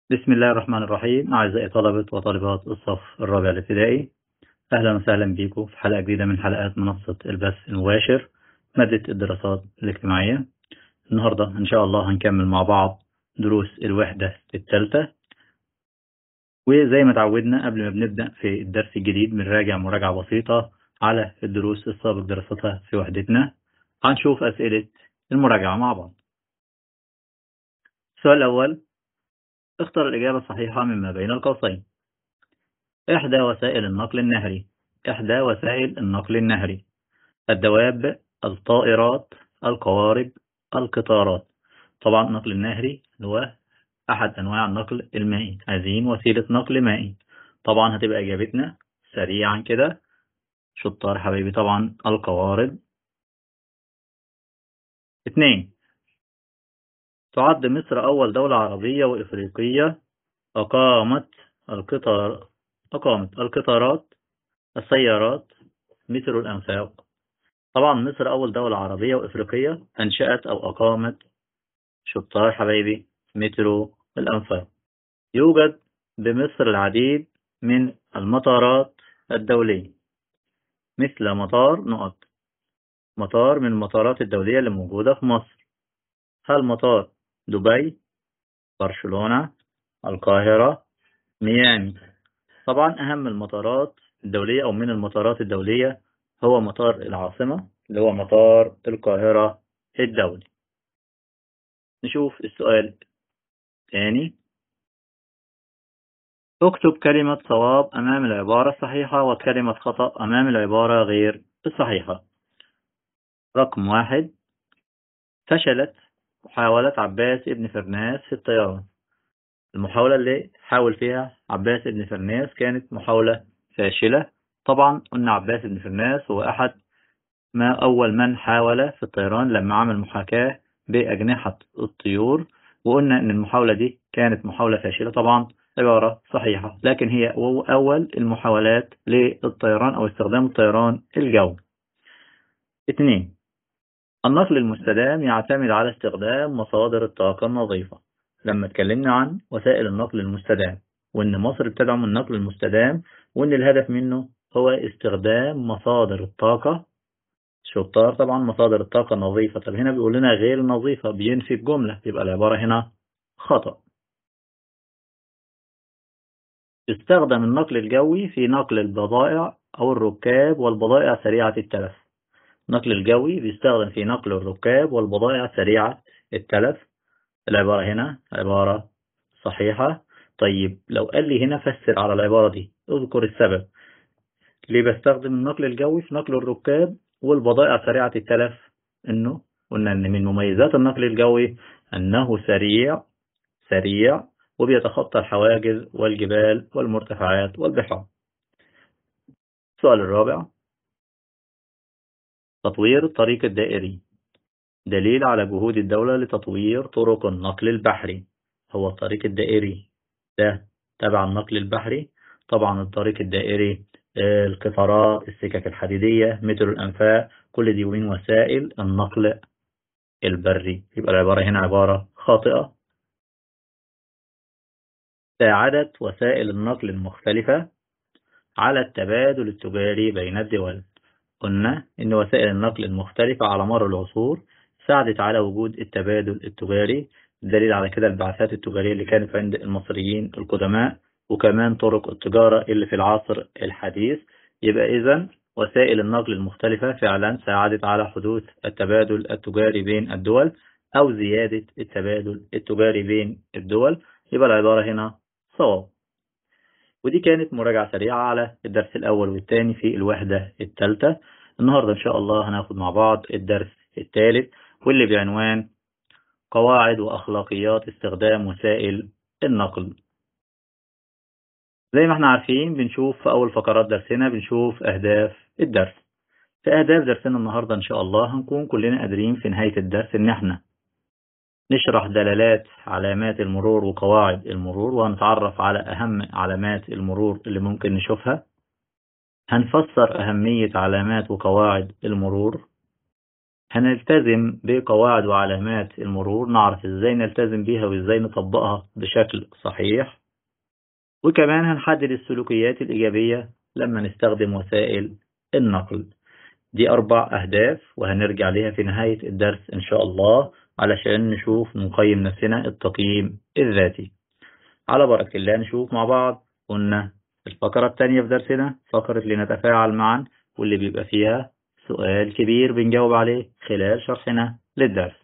بسم الله الرحمن الرحيم أعزائي طلبة وطالبات الصف الرابع الابتدائي أهلا وسهلا بكم في حلقة جديدة من حلقات منصة البث المباشر مادة الدراسات الاجتماعية النهاردة إن شاء الله هنكمل مع بعض دروس الوحدة الثالثة وزي ما تعودنا قبل ما بنبدأ في الدرس الجديد بنراجع مراجعة بسيطة على الدروس السابق دراستها في وحدتنا هنشوف أسئلة المراجعة مع بعض السؤال الأول اختر الإجابة الصحيحة مما بين القوسين إحدى وسائل النقل النهري إحدى وسائل النقل النهري الدواب الطائرات القوارب القطارات طبعا النقل النهري هو أحد أنواع النقل المائي عايزين وسيلة نقل مائي طبعا هتبقى إجابتنا سريعا كده شطار حبيبي طبعا القوارب اثنين تعد مصر أول دولة عربية وإفريقية أقامت القطار أقامت القطارات السيارات مترو الأنفاق طبعا مصر أول دولة عربية وإفريقية أنشأت أو أقامت شطار حبايبي مترو الأنفاق يوجد بمصر العديد من المطارات الدولية مثل مطار نقط مطار من المطارات الدولية اللي موجودة في مصر هل مطار دبي برشلونة القاهرة ميامي طبعا أهم المطارات الدولية أو من المطارات الدولية هو مطار العاصمة اللي هو مطار القاهرة الدولي نشوف السؤال الثاني اكتب كلمة صواب أمام العبارة الصحيحة وكلمة خطأ أمام العبارة غير الصحيحة رقم واحد فشلت محاولة عباس ابن فرناس في الطيران المحاولة اللي حاول فيها عباس ابن فرناس كانت محاولة فاشلة طبعا قلنا عباس ابن فرناس هو أحد ما أول من حاول في الطيران لما عمل محاكاة بأجنحة الطيور وقلنا أن المحاولة دي كانت محاولة فاشلة طبعا عبارة صحيحة لكن هي أول المحاولات للطيران أو استخدام الطيران الجوي اثنين النقل المستدام يعتمد على استخدام مصادر الطاقة النظيفة لما اتكلمنا عن وسائل النقل المستدام وان مصر بتدعم النقل المستدام وان الهدف منه هو استخدام مصادر الطاقة شطار طبعا مصادر الطاقة النظيفة طب هنا بيقول لنا غير نظيفة بينفي الجملة يبقى العبارة هنا خطأ استخدم النقل الجوي في نقل البضائع أو الركاب والبضائع سريعة التلف النقل الجوي بيستخدم في نقل الركاب والبضائع سريعة التلف العبارة هنا عبارة صحيحة طيب لو قال لي هنا فسر على العبارة دي اذكر السبب ليه بستخدم النقل الجوي في نقل الركاب والبضائع سريعة التلف انه قلنا ان من مميزات النقل الجوي انه سريع سريع وبيتخطى الحواجز والجبال والمرتفعات والبحار السؤال الرابع تطوير الطريق الدائري دليل على جهود الدولة لتطوير طرق النقل البحري هو الطريق الدائري ده تبع النقل البحري طبعا الطريق الدائري القطارات السكك الحديدية مترو الأنفاق كل دي من وسائل النقل البري يبقى العبارة هنا عبارة خاطئة ساعدت وسائل النقل المختلفة على التبادل التجاري بين الدول قلنا إن وسائل النقل المختلفة على مر العصور ساعدت على وجود التبادل التجاري دليل على كده البعثات التجارية اللي كانت عند المصريين القدماء وكمان طرق التجارة اللي في العصر الحديث يبقى إذا وسائل النقل المختلفة فعلا ساعدت على حدوث التبادل التجاري بين الدول أو زيادة التبادل التجاري بين الدول يبقى العبارة هنا صواب ودي كانت مراجعة سريعة على الدرس الأول والثاني في الوحدة الثالثة النهاردة إن شاء الله هناخد مع بعض الدرس الثالث واللي بعنوان قواعد وأخلاقيات استخدام وسائل النقل زي ما احنا عارفين بنشوف في أول فقرات درسنا بنشوف أهداف الدرس في أهداف درسنا النهاردة إن شاء الله هنكون كلنا قادرين في نهاية الدرس إن احنا نشرح دلالات علامات المرور وقواعد المرور وهنتعرف على أهم علامات المرور اللي ممكن نشوفها هنفسر أهمية علامات وقواعد المرور هنلتزم بقواعد وعلامات المرور نعرف ازاي نلتزم بيها وازاي نطبقها بشكل صحيح وكمان هنحدد السلوكيات الإيجابية لما نستخدم وسائل النقل دي أربع أهداف وهنرجع ليها في نهاية الدرس إن شاء الله علشان نشوف نقيم نفسنا التقييم الذاتي على بركة الله نشوف مع بعض قلنا الفقرة الثانية في درسنا فقرة لنتفاعل معا واللي بيبقى فيها سؤال كبير بنجاوب عليه خلال شرحنا للدرس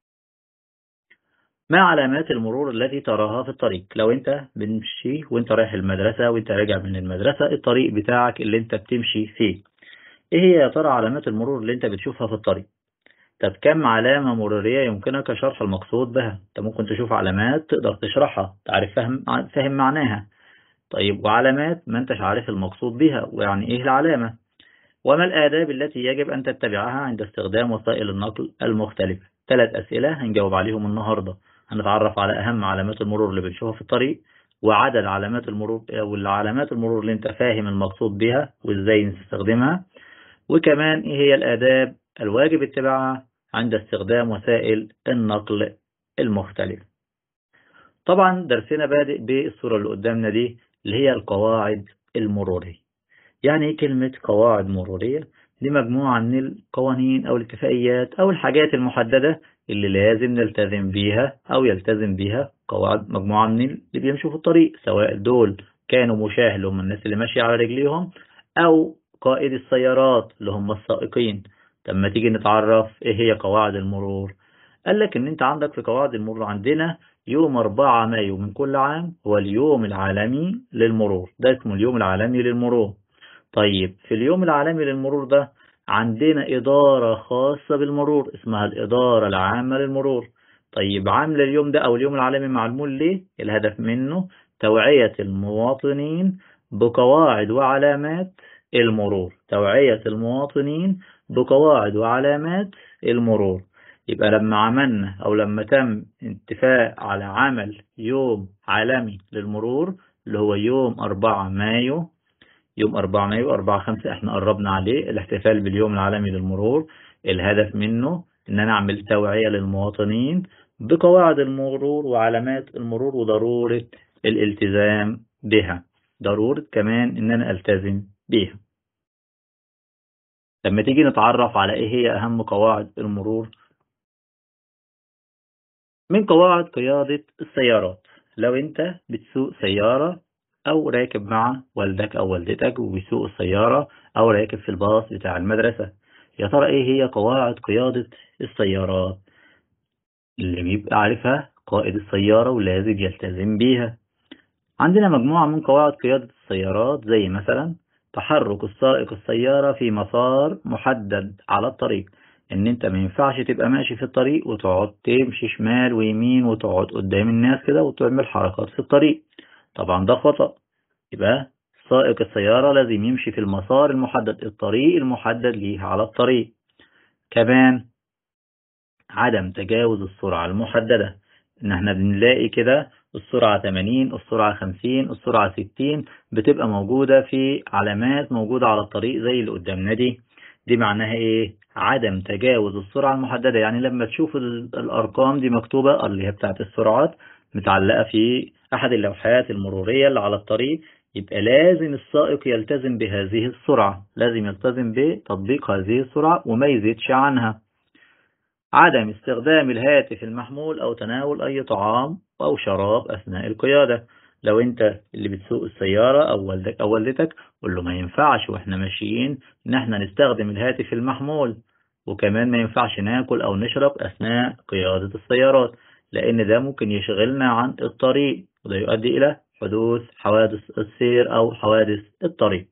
ما علامات المرور التي تراها في الطريق لو انت بتمشي وانت رايح المدرسة وانت راجع من المدرسة الطريق بتاعك اللي انت بتمشي فيه ايه هي يا ترى علامات المرور اللي انت بتشوفها في الطريق طب كم علامة مرورية يمكنك شرح المقصود بها انت ممكن تشوف علامات تقدر تشرحها تعرف فهم فهم معناها طيب وعلامات ما انتش عارف المقصود بها ويعني ايه العلامة وما الآداب التي يجب أن تتبعها عند استخدام وسائل النقل المختلفة ثلاث أسئلة هنجاوب عليهم النهاردة هنتعرف على أهم علامات المرور اللي بنشوفها في الطريق وعدد علامات المرور والعلامات المرور اللي انت فاهم المقصود بها وازاي نستخدمها وكمان ايه هي الآداب الواجب اتباعها عند استخدام وسائل النقل المختلفة طبعا درسنا بادئ بالصورة اللي قدامنا دي اللي هي القواعد المرورية يعني ايه كلمة قواعد مرورية دي مجموعة من القوانين أو الاتفاقيات أو الحاجات المحددة اللي لازم نلتزم بيها أو يلتزم بيها قواعد مجموعة من اللي بيمشوا في الطريق سواء دول كانوا مشاه اللي هم الناس اللي ماشية على رجليهم أو قائد السيارات اللي هم السائقين لما تيجي نتعرف إيه هي قواعد المرور قال لك إن أنت عندك في قواعد المرور عندنا يوم 4 مايو من كل عام هو اليوم العالمي للمرور ده اسمه اليوم العالمي للمرور طيب في اليوم العالمي للمرور ده عندنا إدارة خاصة بالمرور اسمها الإدارة العامة للمرور طيب عاملة اليوم ده أو اليوم العالمي معلوم ليه الهدف منه توعية المواطنين بقواعد وعلامات المرور توعية المواطنين بقواعد وعلامات المرور يبقى لما عملنا أو لما تم اتفاق على عمل يوم عالمي للمرور اللي هو يوم 4 مايو يوم 4 مايو 4 5 احنا قربنا عليه الاحتفال باليوم العالمي للمرور الهدف منه ان انا اعمل توعية للمواطنين بقواعد المرور وعلامات المرور وضرورة الالتزام بها ضرورة كمان ان انا التزم بيها لما تيجي نتعرف على ايه هي اهم قواعد المرور من قواعد قيادة السيارات لو انت بتسوق سيارة أو راكب مع والدك أو والدتك وبيسوق السيارة أو راكب في الباص بتاع المدرسة يا ترى إيه هي قواعد قيادة السيارات اللي بيبقى عارفها قائد السيارة ولازم يلتزم بيها عندنا مجموعة من قواعد قيادة السيارات زي مثلا تحرك السائق السيارة في مسار محدد على الطريق ان انت ما ينفعش تبقى ماشي في الطريق وتقعد تمشي شمال ويمين وتقعد قدام الناس كده وتعمل حركات في الطريق طبعا ده خطأ يبقى سائق السيارة لازم يمشي في المسار المحدد الطريق المحدد ليه على الطريق كمان عدم تجاوز السرعة المحددة ان احنا بنلاقي كده السرعة 80 السرعة 50 السرعة 60 بتبقى موجودة في علامات موجودة على الطريق زي اللي قدامنا دي دي معناها ايه عدم تجاوز السرعة المحددة يعني لما تشوف الارقام دي مكتوبة اللي هي بتاعت السرعات متعلقة في أحد اللوحات المرورية اللي على الطريق يبقى لازم السائق يلتزم بهذه السرعة لازم يلتزم بتطبيق هذه السرعة وما يزيدش عنها عدم استخدام الهاتف المحمول أو تناول أي طعام أو شراب أثناء القيادة لو أنت اللي بتسوق السيارة أو والدك أو والدتك قول له ما ينفعش وإحنا ماشيين إن إحنا نستخدم الهاتف المحمول وكمان ما ينفعش ناكل أو نشرب أثناء قيادة السيارات لأن ده ممكن يشغلنا عن الطريق وده يؤدي إلى حدوث حوادث السير أو حوادث الطريق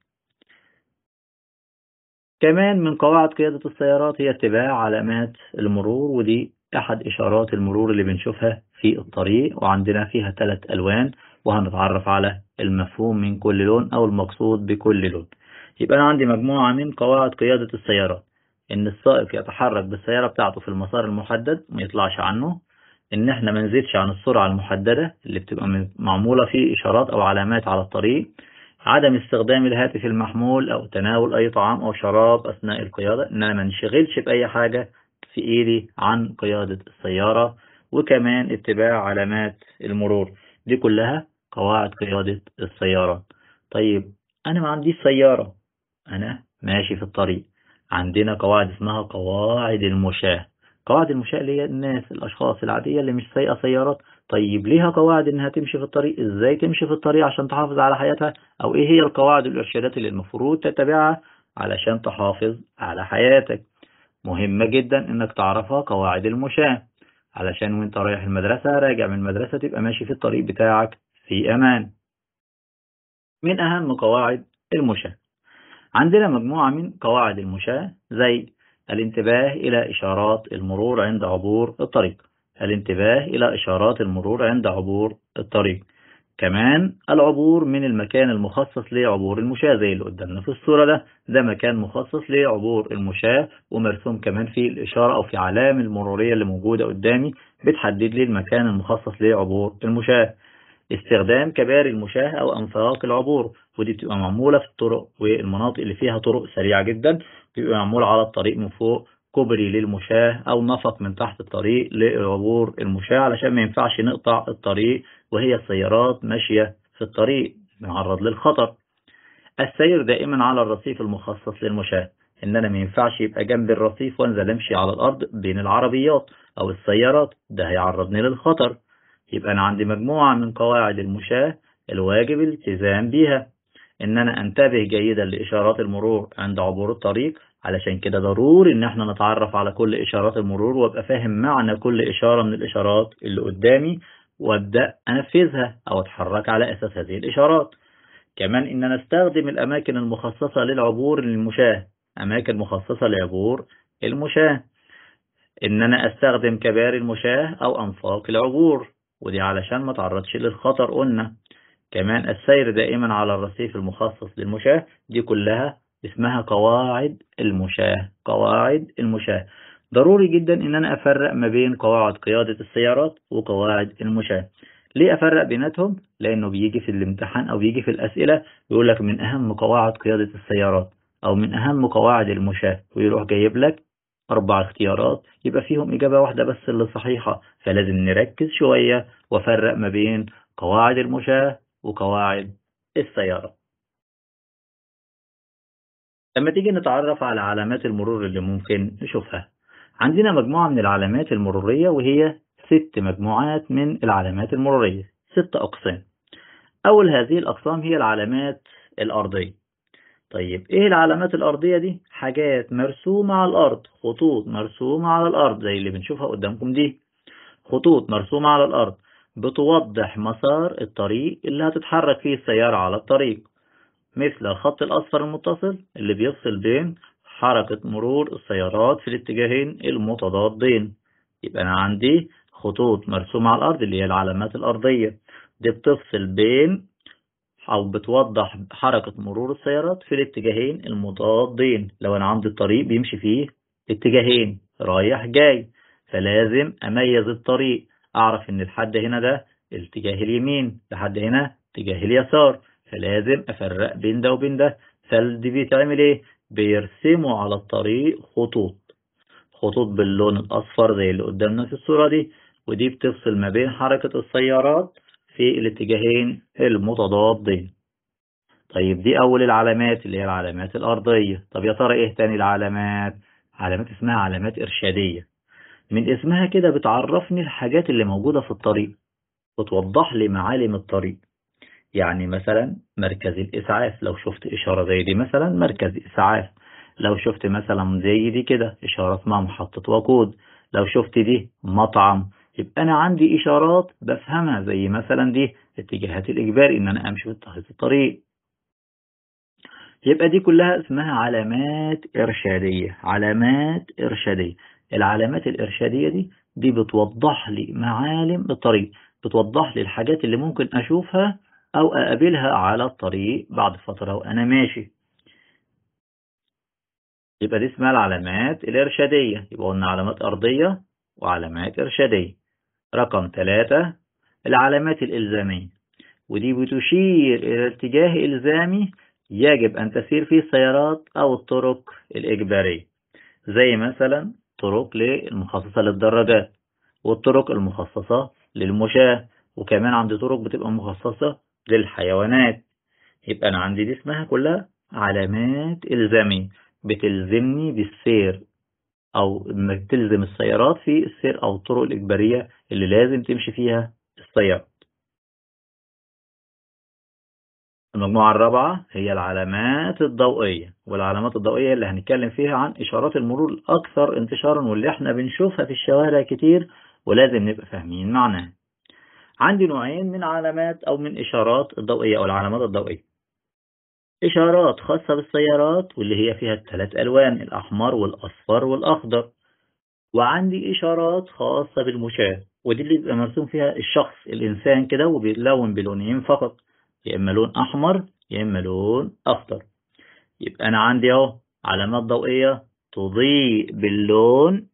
كمان من قواعد قيادة السيارات هي اتباع علامات المرور ودي أحد إشارات المرور اللي بنشوفها في الطريق وعندنا فيها ثلاث ألوان وهنتعرف على المفهوم من كل لون أو المقصود بكل لون يبقى أنا عندي مجموعة من قواعد قيادة السيارات إن السائق يتحرك بالسيارة بتاعته في المسار المحدد ما يطلعش عنه ان احنا ما نزيدش عن السرعة المحددة اللي بتبقى معمولة في اشارات او علامات على الطريق عدم استخدام الهاتف المحمول او تناول اي طعام او شراب اثناء القيادة ان انا ما نشغلش باي حاجة في إيدي عن قيادة السيارة وكمان اتباع علامات المرور دي كلها قواعد قيادة السيارة طيب أنا ما عنديش سيارة أنا ماشي في الطريق عندنا قواعد اسمها قواعد المشاة قواعد المشاة اللي هي الناس الأشخاص العادية اللي مش سايقة سيارات طيب ليها قواعد إنها تمشي في الطريق إزاي تمشي في الطريق عشان تحافظ على حياتها أو إيه هي القواعد والإرشادات اللي المفروض تتبعها علشان تحافظ على حياتك مهمة جدا إنك تعرفها قواعد المشاة علشان وانت رايح المدرسة راجع من المدرسة تبقى ماشي في الطريق بتاعك في أمان من أهم قواعد المشاة عندنا مجموعة من قواعد المشاة زي الانتباه إلى إشارات المرور عند عبور الطريق الانتباه إلى إشارات المرور عند عبور الطريق كمان العبور من المكان المخصص لعبور المشاة زي اللي قدامنا في الصورة ده ده مكان مخصص لعبور المشاة ومرسوم كمان في الإشارة أو في علامة المرورية اللي موجودة قدامي بتحدد لي المكان المخصص لعبور المشاة استخدام كباري المشاة أو أنفاق العبور ودي بتبقى معمولة في الطرق والمناطق اللي فيها طرق سريعة جدا بيبقى معمول على الطريق من فوق كوبري للمشاة أو نفق من تحت الطريق لعبور المشاة علشان ما ينفعش نقطع الطريق وهي السيارات ماشية في الطريق نعرض للخطر السير دائما على الرصيف المخصص للمشاة إن أنا ما ينفعش يبقى جنب الرصيف وانزل امشي على الأرض بين العربيات أو السيارات ده هيعرضني للخطر يبقى أنا عندي مجموعة من قواعد المشاة الواجب الالتزام بيها إن أنا أنتبه جيدا لإشارات المرور عند عبور الطريق علشان كده ضروري إن احنا نتعرف على كل إشارات المرور وأبقى فاهم معنى كل إشارة من الإشارات اللي قدامي وأبدأ أنفذها أو أتحرك على أساس هذه الإشارات كمان إن أنا أستخدم الأماكن المخصصة للعبور للمشاة أماكن مخصصة لعبور المشاة إن أنا أستخدم كباري المشاة أو أنفاق العبور ودي علشان ما تعرضش للخطر قلنا كمان السير دائما على الرصيف المخصص للمشاة دي كلها اسمها قواعد المشاة قواعد المشاة ضروري جدا ان انا افرق ما بين قواعد قيادة السيارات وقواعد المشاة ليه افرق بيناتهم لانه بيجي في الامتحان او بيجي في الاسئلة يقول لك من اهم قواعد قيادة السيارات او من اهم قواعد المشاة ويروح جايب لك أربع اختيارات يبقى فيهم إجابة واحدة بس اللي صحيحة فلازم نركز شوية وفرق ما بين قواعد المشاة وقواعد السيارة لما تيجي نتعرف على علامات المرور اللي ممكن نشوفها عندنا مجموعة من العلامات المرورية وهي ست مجموعات من العلامات المرورية ست أقسام أول هذه الأقسام هي العلامات الأرضية طيب إيه العلامات الأرضية دي؟ حاجات مرسومة على الأرض خطوط مرسومة على الأرض زي اللي بنشوفها قدامكم دي خطوط مرسومة على الأرض بتوضح مسار الطريق اللي هتتحرك فيه السيارة على الطريق مثل الخط الأصفر المتصل اللي بيفصل بين حركة مرور السيارات في الاتجاهين المتضادين يبقى أنا عندي خطوط مرسومة على الأرض اللي هي العلامات الأرضية دي بتفصل بين أو بتوضح حركة مرور السيارات في الاتجاهين المتضادين لو أنا عندي الطريق بيمشي فيه اتجاهين رايح جاي فلازم أميز الطريق أعرف إن الحد هنا ده الاتجاه اليمين لحد هنا اتجاه اليسار فلازم أفرق بين ده وبين ده فالدي بيتعمل إيه؟ بيرسموا على الطريق خطوط خطوط باللون الأصفر زي اللي قدامنا في الصورة دي ودي بتفصل ما بين حركة السيارات في الاتجاهين المتضادين طيب دي أول العلامات اللي هي العلامات الأرضية طب يا ترى إيه تاني العلامات علامات اسمها علامات إرشادية من اسمها كده بتعرفني الحاجات اللي موجودة في الطريق بتوضح لي معالم الطريق يعني مثلا مركز الإسعاف لو شفت إشارة زي دي مثلا مركز إسعاف لو شفت مثلا زي دي كده إشارة اسمها محطة وقود لو شفت دي مطعم يبقى أنا عندي إشارات بفهمها زي مثلا دي اتجاهات الإجباري إن أنا أمشي في الطريق يبقى دي كلها اسمها علامات إرشادية علامات إرشادية العلامات الإرشادية دي دي بتوضح لي معالم الطريق بتوضح لي الحاجات اللي ممكن أشوفها أو أقابلها على الطريق بعد فترة وأنا ماشي يبقى دي اسمها العلامات الإرشادية يبقى قلنا علامات أرضية وعلامات إرشادية رقم ثلاثة العلامات الإلزامية ودي بتشير إلى اتجاه إلزامي يجب أن تسير فيه السيارات أو الطرق الإجبارية زي مثلا طرق المخصصة للدراجات والطرق المخصصة للمشاة وكمان عندي طرق بتبقى مخصصة للحيوانات يبقى أنا عندي دي اسمها كلها علامات إلزامية بتلزمني بالسير أو إنك تلزم السيارات في السير أو الطرق الإجبارية اللي لازم تمشي فيها السيارة المجموعة الرابعة هي العلامات الضوئية والعلامات الضوئية اللي هنتكلم فيها عن إشارات المرور الأكثر انتشارا واللي احنا بنشوفها في الشوارع كتير ولازم نبقى فاهمين معناها عندي نوعين من علامات أو من إشارات الضوئية أو العلامات الضوئية إشارات خاصة بالسيارات واللي هي فيها الثلاث ألوان الأحمر والأصفر والأخضر وعندي إشارات خاصة بالمشاة ودي اللي بيبقى مرسوم فيها الشخص الإنسان كده وبيتلون بلونين فقط يا إما لون أحمر يا إما لون أخضر يبقى أنا عندي أهو علامات ضوئية تضيء باللون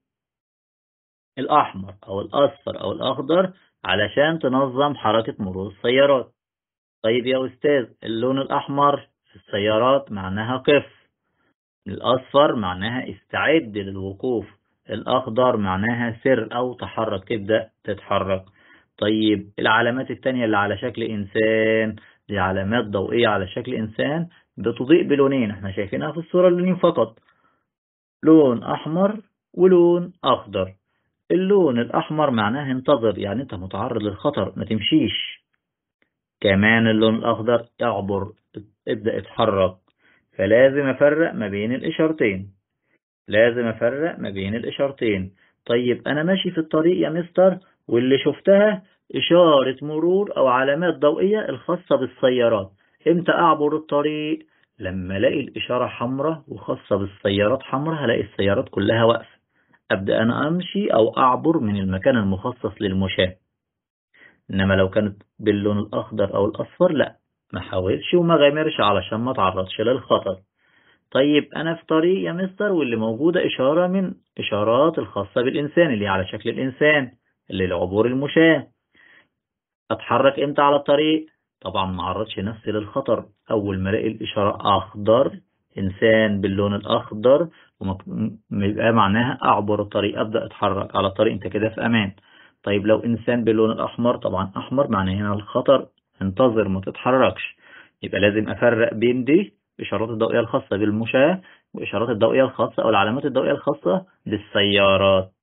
الأحمر أو الأصفر أو الأخضر علشان تنظم حركة مرور السيارات طيب يا أستاذ اللون الأحمر في السيارات معناها قف الأصفر معناها استعد للوقوف الأخضر معناها سر أو تحرك تبدأ تتحرك طيب العلامات التانية اللي على شكل إنسان دي علامات ضوئية على شكل إنسان بتضيء بلونين احنا شايفينها في الصورة اللونين فقط لون أحمر ولون أخضر اللون الأحمر معناه انتظر يعني أنت متعرض للخطر ما تمشيش كمان اللون الأخضر اعبر ابدأ اتحرك فلازم أفرق ما بين الإشارتين لازم أفرق ما بين الإشارتين طيب أنا ماشي في الطريق يا مستر واللي شفتها إشارة مرور أو علامات ضوئية الخاصة بالسيارات إمتى أعبر الطريق لما ألاقي الإشارة حمراء وخاصة بالسيارات حمراء هلاقي السيارات كلها واقفة أبدأ أنا أمشي أو أعبر من المكان المخصص للمشاة إنما لو كانت باللون الأخضر أو الأصفر لا ما حاولش وما غامرش علشان ما تعرضش للخطر طيب أنا في طريق يا مستر واللي موجودة إشارة من إشارات الخاصة بالإنسان اللي على شكل الإنسان اللي لعبور المشاة أتحرك إمتى على الطريق طبعا ما عرضش نفسي للخطر أول ما الاقي الإشارة أخضر إنسان باللون الأخضر ويبقى معناها أعبر الطريق أبدأ أتحرك على الطريق أنت كده في أمان طيب لو إنسان باللون الأحمر طبعا أحمر معناه هنا الخطر انتظر ما تتحركش يبقى لازم أفرق بين دي إشارات الضوئية الخاصة بالمشاة وإشارات الضوئية الخاصة أو العلامات الضوئية الخاصة بالسيارات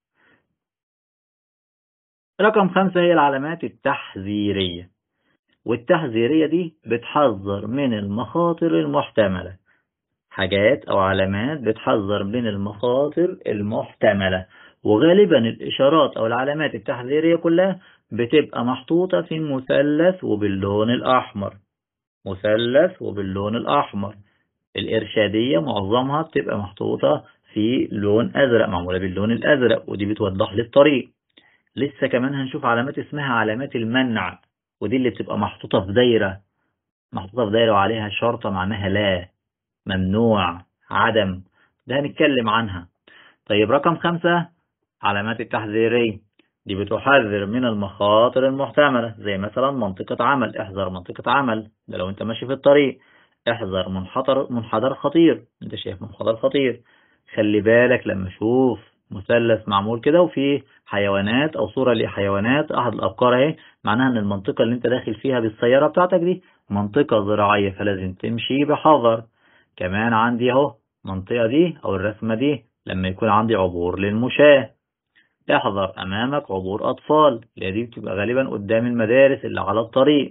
رقم خمسة هي العلامات التحذيرية والتحذيرية دي بتحذر من المخاطر المحتملة حاجات أو علامات بتحذر من المخاطر المحتملة وغالبا الإشارات أو العلامات التحذيرية كلها بتبقى محطوطة في مثلث وباللون الأحمر مثلث وباللون الأحمر الإرشادية معظمها بتبقى محطوطة في لون أزرق معمولة باللون الأزرق ودي بتوضح لي الطريق لسه كمان هنشوف علامات اسمها علامات المنع ودي اللي بتبقى محطوطة في دايرة محطوطة في دايرة وعليها شرطة معناها لا ممنوع عدم ده هنتكلم عنها طيب رقم خمسة علامات التحذيرية دي بتحذر من المخاطر المحتملة زي مثلا منطقة عمل احذر منطقة عمل ده لو انت ماشي في الطريق احذر منحدر منحدر خطير انت شايف منحدر خطير خلي بالك لما اشوف مثلث معمول كده وفيه حيوانات او صورة لحيوانات احد الافكار اهي معناها ان المنطقة اللي انت داخل فيها بالسيارة بتاعتك دي منطقة زراعية فلازم تمشي بحذر كمان عندي اهو المنطقة دي او الرسمة دي لما يكون عندي عبور للمشاة احذر امامك عبور اطفال اللي دي بتبقى غالبا قدام المدارس اللي على الطريق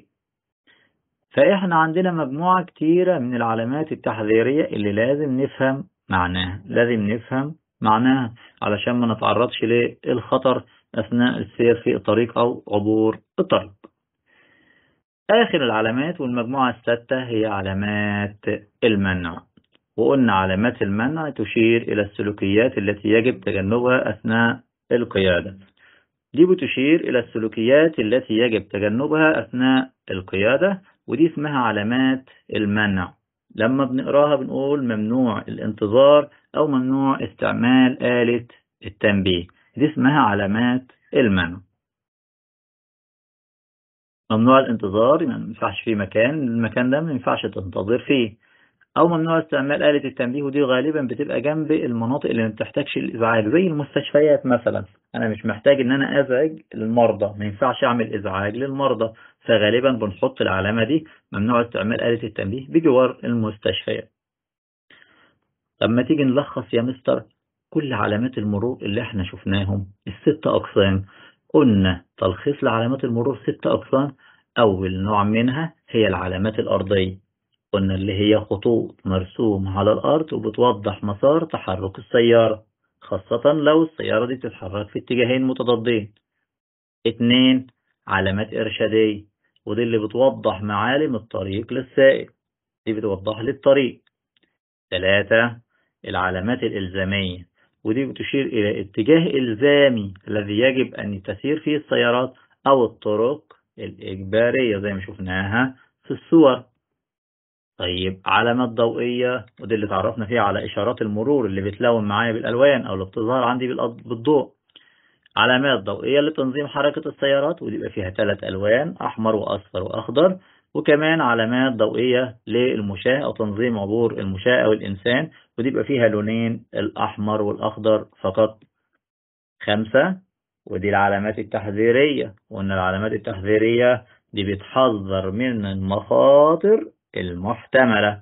فاحنا عندنا مجموعة كتيرة من العلامات التحذيرية اللي لازم نفهم معناها لازم نفهم معناها علشان ما نتعرضش للخطر أثناء السير في الطريق أو عبور الطريق آخر العلامات والمجموعة الستة هي علامات المنع وقلنا علامات المنع تشير إلى السلوكيات التي يجب تجنبها أثناء القيادة دي بتشير إلى السلوكيات التي يجب تجنبها أثناء القيادة ودي اسمها علامات المنع لما بنقراها بنقول ممنوع الانتظار أو ممنوع استعمال آلة التنبيه دي اسمها علامات المنع ممنوع الانتظار ما ينفعش في مكان المكان ده ما ينفعش تنتظر فيه أو ممنوع استعمال آلة التنبيه ودي غالبا بتبقى جنب المناطق اللي ما بتحتاجش الإزعاج زي المستشفيات مثلا أنا مش محتاج إن أنا أزعج المرضى ما ينفعش أعمل إزعاج للمرضى فغالبا بنحط العلامة دي ممنوع استعمال آلة التنبيه بجوار المستشفيات طب ما تيجي نلخص يا مستر كل علامات المرور اللي احنا شفناهم الست أقسام قلنا تلخيص لعلامات المرور ست أقسام أول نوع منها هي العلامات الأرضية قلنا اللي هي خطوط مرسومة على الأرض وبتوضح مسار تحرك السيارة خاصة لو السيارة دي بتتحرك في اتجاهين متضادين اتنين علامات إرشادية ودي اللي بتوضح معالم الطريق للسائق دي بتوضح لي الطريق ثلاثة العلامات الإلزامية ودي بتشير إلى اتجاه إلزامي الذي يجب أن تسير فيه السيارات أو الطرق الإجبارية زي ما شفناها في الصور طيب علامات ضوئية ودي اللي تعرفنا فيها على إشارات المرور اللي بتلون معايا بالألوان أو اللي بتظهر عندي بالضوء علامات ضوئية لتنظيم حركة السيارات ودي يبقى فيها ثلاث ألوان أحمر وأصفر وأخضر وكمان علامات ضوئية للمشاة أو تنظيم عبور المشاة أو الإنسان ودي يبقى فيها لونين الأحمر والأخضر فقط خمسة ودي العلامات التحذيرية وأن العلامات التحذيرية دي بتحذر من المخاطر المحتملة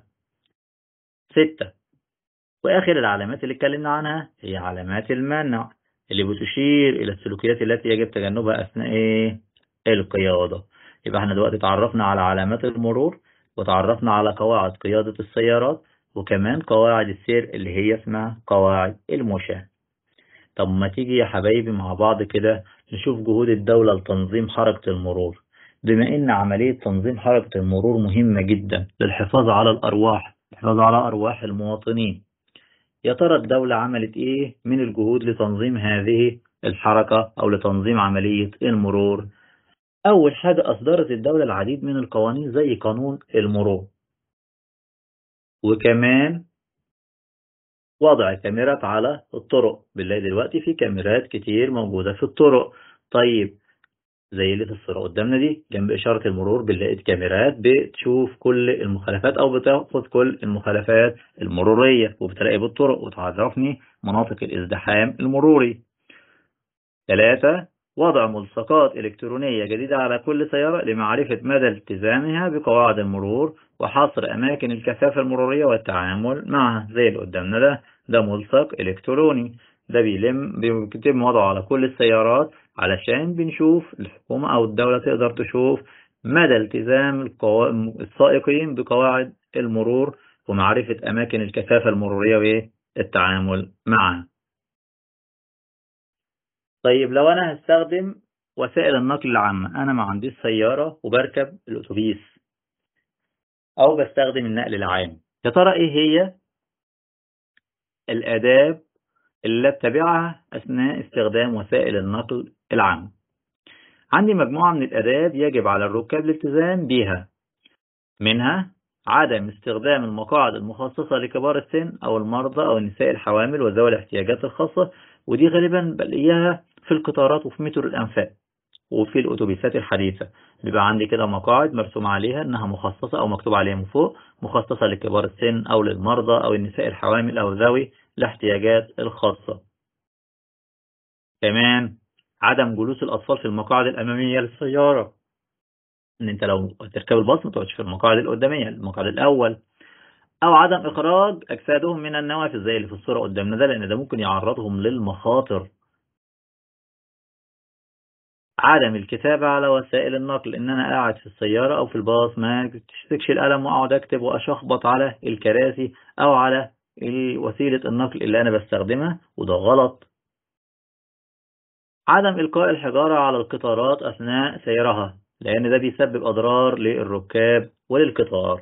ستة وآخر العلامات اللي اتكلمنا عنها هي علامات المنع اللي بتشير إلى السلوكيات التي يجب تجنبها أثناء إيه؟ القيادة يبقى احنا دلوقتي تعرفنا على علامات المرور وتعرفنا على قواعد قيادة السيارات وكمان قواعد السير اللي هي اسمها قواعد المشاة طب ما تيجي يا حبايبي مع بعض كده نشوف جهود الدولة لتنظيم حركة المرور بما ان عملية تنظيم حركة المرور مهمة جدا للحفاظ على الأرواح الحفاظ على أرواح المواطنين يا ترى الدولة عملت ايه من الجهود لتنظيم هذه الحركة او لتنظيم عملية المرور أول حاجة أصدرت الدولة العديد من القوانين زي قانون المرور وكمان وضع كاميرات على الطرق بالله دلوقتي في كاميرات كتير موجودة في الطرق طيب زي اللي في الصورة قدامنا دي جنب إشارة المرور بنلاقي كاميرات بتشوف كل المخالفات أو بتاخد كل المخالفات المرورية وبتراقب الطرق وتعرفني مناطق الازدحام المروري ثلاثة وضع ملصقات إلكترونية جديدة على كل سيارة لمعرفة مدى التزامها بقواعد المرور وحصر أماكن الكثافة المرورية والتعامل معها زي اللي قدامنا ده ده ملصق إلكتروني ده بيلم بيتم وضعه على كل السيارات علشان بنشوف الحكومة أو الدولة تقدر تشوف مدى التزام السائقين بقواعد المرور ومعرفة أماكن الكثافة المرورية والتعامل معها طيب لو أنا هستخدم وسائل النقل العامة أنا ما عنديش سيارة وبركب الأتوبيس أو بستخدم النقل العام يا ترى إيه هي الآداب اللي اتبعها أثناء استخدام وسائل النقل العام عندي مجموعة من الآداب يجب على الركاب الالتزام بها منها عدم استخدام المقاعد المخصصة لكبار السن أو المرضى أو النساء الحوامل وذوي الاحتياجات الخاصة ودي غالبا بلاقيها في القطارات وفي مترو الأنفاق وفي الأتوبيسات الحديثة بيبقى عندي كده مقاعد مرسوم عليها إنها مخصصة أو مكتوب عليها من فوق مخصصة لكبار السن أو للمرضى أو النساء الحوامل أو ذوي الاحتياجات الخاصة كمان عدم جلوس الأطفال في المقاعد الأمامية للسيارة إن أنت لو تركب الباص ما تقعدش في المقاعد القدامية المقعد الأول أو عدم إخراج أجسادهم من النوافذ زي اللي في الصورة قدامنا ده لأن ده ممكن يعرضهم للمخاطر عدم الكتابة على وسائل النقل إن أنا قاعد في السيارة أو في الباص ما تشتكش القلم وأقعد أكتب وأشخبط على الكراسي أو على وسيلة النقل اللي أنا بستخدمها وده غلط عدم إلقاء الحجارة على القطارات أثناء سيرها لأن ده بيسبب أضرار للركاب وللقطار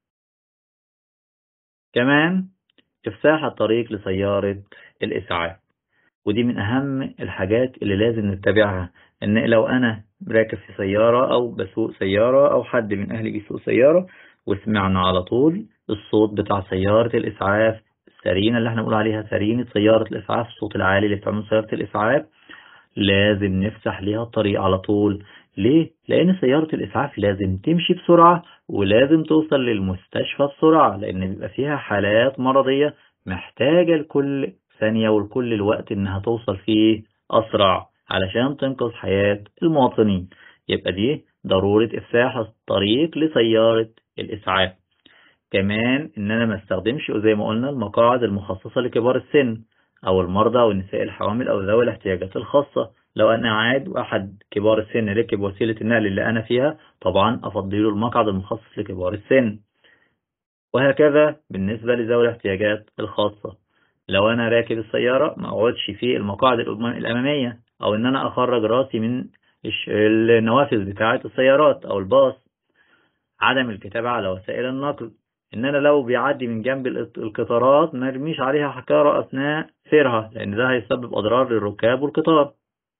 كمان إفساح الطريق لسيارة الإسعاف ودي من أهم الحاجات اللي لازم نتبعها إن لو أنا راكب في سيارة أو بسوق سيارة أو حد من أهلي بيسوق سيارة وسمعنا على طول الصوت بتاع سيارة الإسعاف السرينة اللي احنا بنقول عليها سرينة سيارة الإسعاف الصوت العالي اللي بتعمل سيارة الإسعاف لازم نفتح ليها الطريق على طول ليه؟ لأن سيارة الإسعاف لازم تمشي بسرعة ولازم توصل للمستشفى بسرعة لأن بيبقى فيها حالات مرضية محتاجة لكل ثانية ولكل الوقت إنها توصل فيه أسرع علشان تنقذ حياة المواطنين يبقى دي ضرورة إفتاح الطريق لسيارة الإسعاف كمان إن أنا ما استخدمش زي ما قلنا المقاعد المخصصة لكبار السن أو المرضى أو النساء الحوامل أو ذوي الاحتياجات الخاصة لو أنا قاعد وأحد كبار السن ركب وسيلة النقل اللي أنا فيها طبعا أفضله المقعد المخصص لكبار السن وهكذا بالنسبة لذوي الاحتياجات الخاصة لو أنا راكب السيارة ما أقعدش في المقاعد الأمامية أو إن أنا أخرج راسي من النوافذ بتاعة السيارات أو الباص عدم الكتابة على وسائل النقل إن أنا لو بيعدي من جنب القطارات ما ارميش عليها حكارة أثناء سيرها لأن ده هيسبب أضرار للركاب والقطار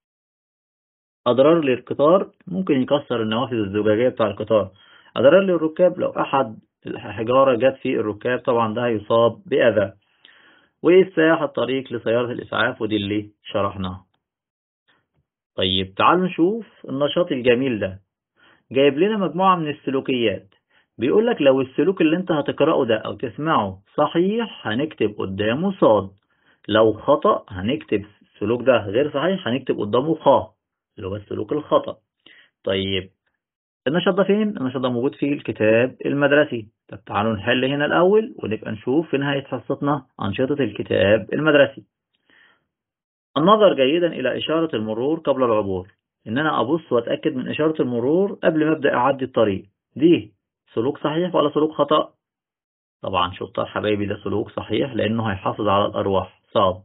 أضرار للقطار ممكن يكسر النوافذ الزجاجية بتاع القطار أضرار للركاب لو أحد الحجارة جت في الركاب طبعا ده هيصاب بأذى وإفتاح الطريق لسيارة الإسعاف ودي اللي شرحناها طيب تعالوا نشوف النشاط الجميل ده جايب لنا مجموعة من السلوكيات بيقول لك لو السلوك اللي انت هتقرأه ده او تسمعه صحيح هنكتب قدامه صاد لو خطأ هنكتب السلوك ده غير صحيح هنكتب قدامه خا اللي هو السلوك الخطأ طيب النشاط ده فين؟ النشاط ده موجود في الكتاب المدرسي طب تعالوا نحل هنا الأول ونبقى نشوف في نهاية حصتنا أنشطة الكتاب المدرسي النظر جيدا إلى إشارة المرور قبل العبور إن أنا أبص وأتأكد من إشارة المرور قبل ما أبدأ أعدي الطريق دي سلوك صحيح ولا سلوك خطأ طبعا شطار حبايبي ده سلوك صحيح لأنه هيحافظ على الأرواح صاد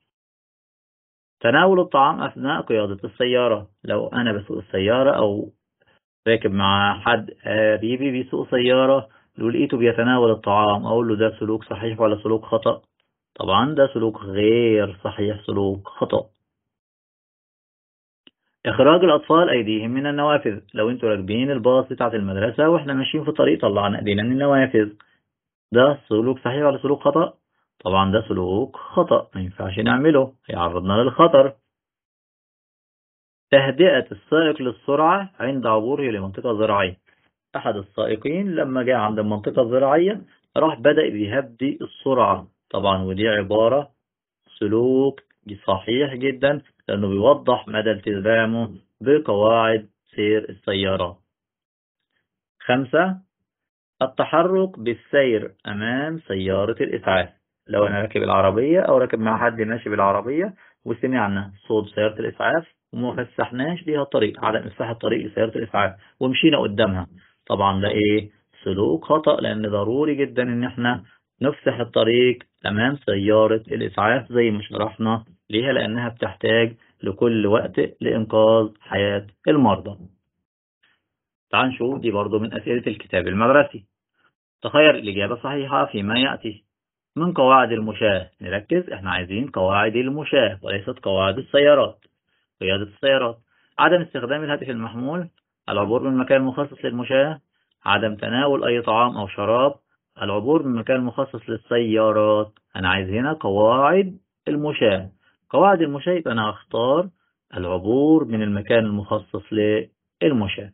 تناول الطعام أثناء قيادة السيارة لو أنا بسوق السيارة أو راكب مع حد قريبي بيسوق سيارة لو لقيته بيتناول الطعام أقول له ده سلوك صحيح ولا سلوك خطأ طبعا ده سلوك غير صحيح سلوك خطأ إخراج الأطفال أيديهم من النوافذ لو أنتوا راكبين الباص بتاعة المدرسة وإحنا ماشيين في الطريق طلعنا إيدينا من النوافذ ده سلوك صحيح ولا سلوك خطأ؟ طبعا ده سلوك خطأ ما ينفعش نعمله هيعرضنا للخطر تهدئة السائق للسرعة عند عبوره لمنطقة زراعية أحد السائقين لما جاء عند المنطقة الزراعية راح بدأ يهدي السرعة طبعا ودي عبارة سلوك صحيح جدا لأنه بيوضح مدى التزامه بقواعد سير السيارات خمسة التحرك بالسير أمام سيارة الإسعاف لو أنا راكب العربية أو راكب مع حد ماشي بالعربية وسمعنا صوت سيارة الإسعاف وما فسحناش ليها الطريق عدم إفتاح الطريق لسيارة الإسعاف ومشينا قدامها طبعا ده إيه سلوك خطأ لأن ضروري جدا إن إحنا نفتح الطريق أمام سيارة الإسعاف زي ما شرحنا ليها لأنها بتحتاج لكل وقت لإنقاذ حياة المرضى تعال نشوف دي برضو من أسئلة الكتاب المدرسي تخير الإجابة الصحيحة فيما يأتي من قواعد المشاة نركز احنا عايزين قواعد المشاة وليست قواعد السيارات قيادة السيارات عدم استخدام الهاتف المحمول العبور من مكان مخصص للمشاة عدم تناول أي طعام أو شراب العبور من مكان مخصص للسيارات أنا عايز هنا قواعد المشاة قواعد المشاة يبقى أنا هختار العبور من المكان المخصص للمشاة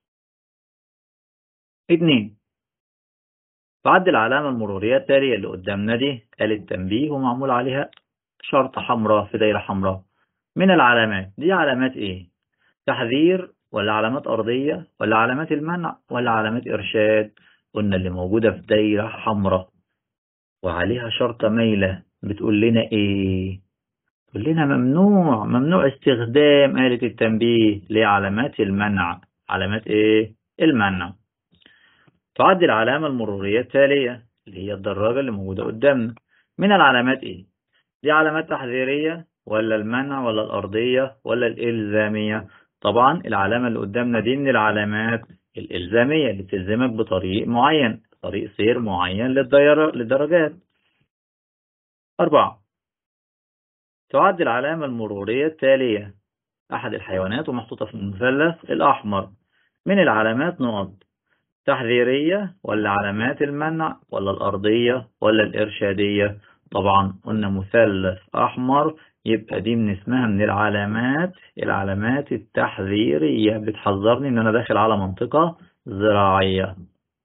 اتنين بعد العلامة المرورية التالية اللي قدامنا دي قالت تنبيه ومعمول عليها شرطة حمراء في دايرة حمراء من العلامات دي علامات ايه تحذير ولا علامات أرضية ولا علامات المنع ولا علامات إرشاد قلنا اللي موجودة في دايرة حمراء وعليها شرطة ميلة بتقول لنا ايه تقول لنا ممنوع ممنوع استخدام آلة التنبيه لعلامات المنع علامات ايه المنع تعد العلامة المرورية التالية اللي هي الدراجة اللي موجودة قدامنا من العلامات ايه دي علامات تحذيرية ولا المنع ولا الأرضية ولا الإلزامية طبعا العلامة اللي قدامنا دي من العلامات الإلزامية اللي تلزمك بطريق معين طريق سير معين للدرجات أربعة تعد العلامة المرورية التالية أحد الحيوانات ومحطوطة في المثلث الأحمر من العلامات نقط تحذيرية ولا علامات المنع ولا الأرضية ولا الإرشادية طبعا قلنا مثلث أحمر يبقى دي من اسمها من العلامات العلامات التحذيرية بتحذرني ان انا داخل على منطقة زراعية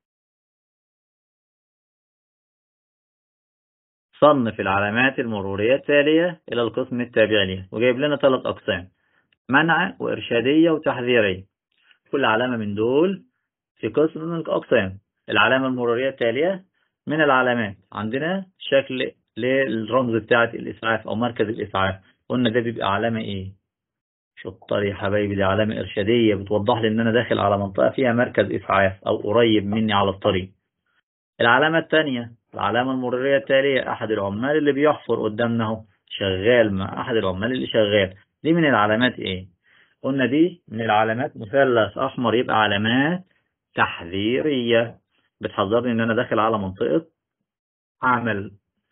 صنف العلامات المرورية التالية إلى القسم التابع لها وجايب لنا ثلاث أقسام منع وإرشادية وتحذيرية كل علامة من دول في قسم من الأقسام العلامة المرورية التالية من العلامات عندنا شكل للرمز بتاعة الإسعاف أو مركز الإسعاف قلنا ده بيبقى علامة إيه شطار يا حبايبي دي علامة إرشادية بتوضح لي إن أنا داخل على منطقة فيها مركز إسعاف أو قريب مني على الطريق العلامة الثانية العلامة المرورية التالية أحد العمال اللي بيحفر قدامنا اهو شغال مع أحد العمال اللي شغال دي من العلامات إيه قلنا دي من العلامات مثلث أحمر يبقى علامات تحذيرية بتحذرني إن أنا داخل على منطقة عمل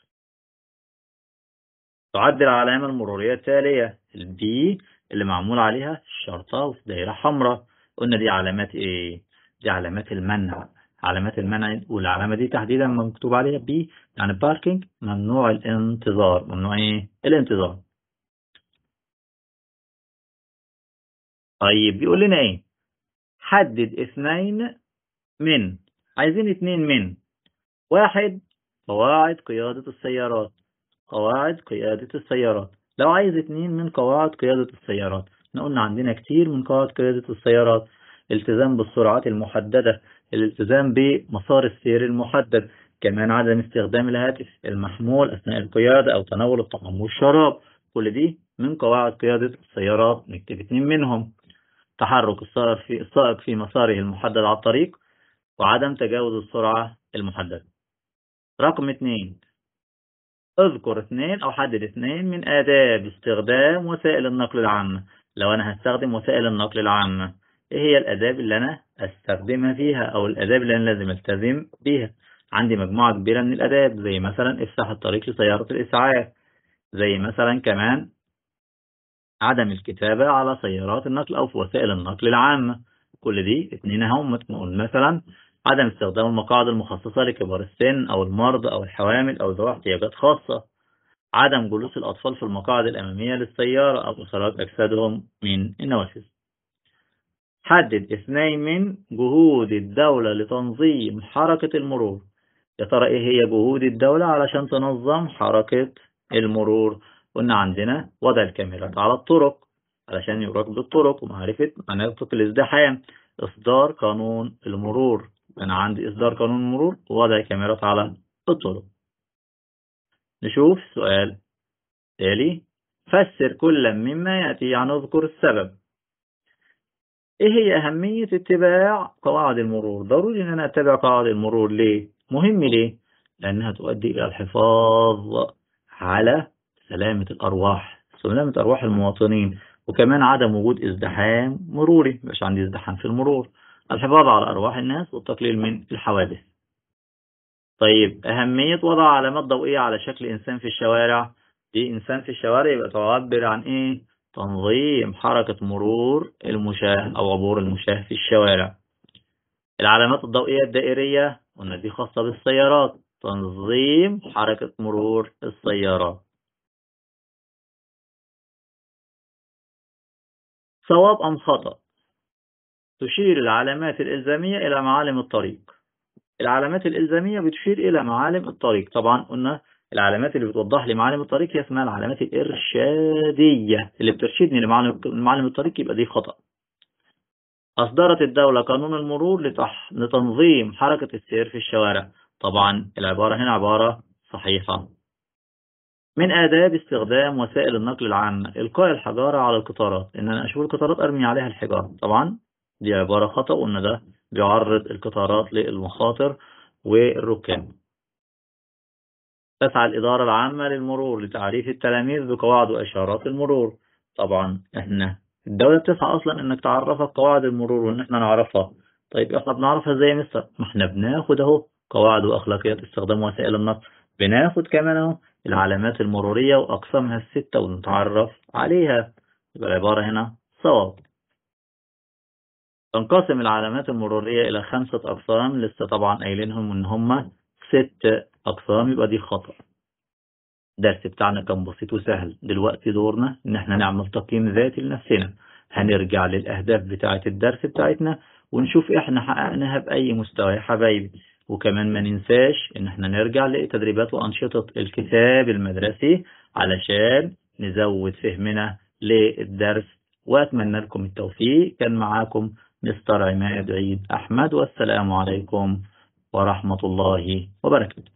تعد العلامة المرورية التالية البي اللي معمول عليها شرطة في دايرة حمراء قلنا دي علامات ايه دي علامات المنع علامات المنع والعلامة دي تحديدا مكتوب عليها بي يعني باركينج ممنوع الانتظار ممنوع ايه الانتظار طيب بيقول لنا ايه حدد اثنين من عايزين اثنين من واحد قواعد قيادة السيارات قواعد قيادة السيارات لو عايز اتنين من قواعد قيادة السيارات احنا قلنا عندنا كتير من قواعد قيادة السيارات التزام بالسرعات المحددة الالتزام بمسار السير المحدد كمان عدم استخدام الهاتف المحمول أثناء القيادة أو تناول الطعام والشراب كل دي من قواعد قيادة السيارات نكتب اتنين منهم تحرك السائق في السائق في مساره المحدد على الطريق وعدم تجاوز السرعة المحددة رقم اتنين اذكر اثنين او حدد اثنين من آداب استخدام وسائل النقل العامة لو انا هستخدم وسائل النقل العامة ايه هي الآداب اللي انا استخدمها فيها او الآداب اللي انا لازم التزم بيها عندي مجموعة كبيرة من الآداب زي مثلا افتح الطريق لسيارة الإسعاف زي مثلا كمان عدم الكتابة على سيارات النقل أو في وسائل النقل العامة كل دي اتنين هم نقول مثلا عدم استخدام المقاعد المخصصة لكبار السن أو المرضى أو الحوامل أو ذوي احتياجات خاصة عدم جلوس الأطفال في المقاعد الأمامية للسيارة أو إخراج أجسادهم من النوافذ حدد اثنين من جهود الدولة لتنظيم حركة المرور يا ترى إيه هي جهود الدولة علشان تنظم حركة المرور قلنا عندنا وضع الكاميرات على الطرق علشان يراقب الطرق ومعرفة مناطق الازدحام إصدار قانون المرور أنا عندي إصدار قانون المرور ووضع كاميرات على الطرق نشوف سؤال تالي فسر كل مما يأتي يعني اذكر السبب ايه هي أهمية اتباع قواعد المرور ضروري ان انا اتبع قواعد المرور ليه مهم ليه لانها تؤدي الى الحفاظ على سلامة الارواح سلامة ارواح المواطنين وكمان عدم وجود ازدحام مروري مش عندي ازدحام في المرور الحفاظ على ارواح الناس والتقليل من الحوادث طيب أهمية وضع علامات ضوئية على شكل إنسان في الشوارع دي إنسان في الشوارع يبقى تعبر عن إيه تنظيم حركة مرور المشاة أو عبور المشاة في الشوارع العلامات الضوئية الدائرية قلنا دي خاصة بالسيارات تنظيم حركة مرور السيارات صواب أم خطأ تشير العلامات الإلزامية إلى معالم الطريق العلامات الإلزامية بتشير إلى معالم الطريق طبعا قلنا العلامات اللي بتوضح لي معالم الطريق هي اسمها العلامات الإرشادية اللي بترشدني لمعالم الطريق يبقى دي خطأ أصدرت الدولة قانون المرور لتح... لتنظيم حركة السير في الشوارع طبعا العبارة هنا عبارة صحيحة من آداب استخدام وسائل النقل العامة إلقاء الحجارة على القطارات إن أنا أشوف القطارات أرمي عليها الحجارة طبعا دي عبارة خطأ وإن ده بيعرض القطارات للمخاطر والركاب تسعى الإدارة العامة للمرور لتعريف التلاميذ بقواعد وإشارات المرور طبعا احنا الدولة بتسعى أصلا إنك تعرفك قواعد المرور وإن احنا نعرفها طيب احنا بنعرفها ازاي يا مستر ما احنا بناخد اهو قواعد وأخلاقيات استخدام وسائل النقل بناخد كمان اهو العلامات المرورية وأقسامها الستة ونتعرف عليها يبقى العبارة هنا صواب تنقسم العلامات المرورية إلى خمسة أقسام لسه طبعا قايلينهم إن هم ست أقسام يبقى دي خطأ الدرس بتاعنا كان بسيط وسهل دلوقتي دورنا ان احنا نعمل تقييم ذاتي لنفسنا هنرجع للأهداف بتاعة الدرس بتاعتنا ونشوف احنا حققناها بأي مستوى يا حبايبي وكمان ما ننساش ان احنا نرجع لتدريبات وأنشطة الكتاب المدرسي علشان نزود فهمنا للدرس وأتمنى لكم التوفيق كان معاكم مستر عماد عيد أحمد والسلام عليكم ورحمة الله وبركاته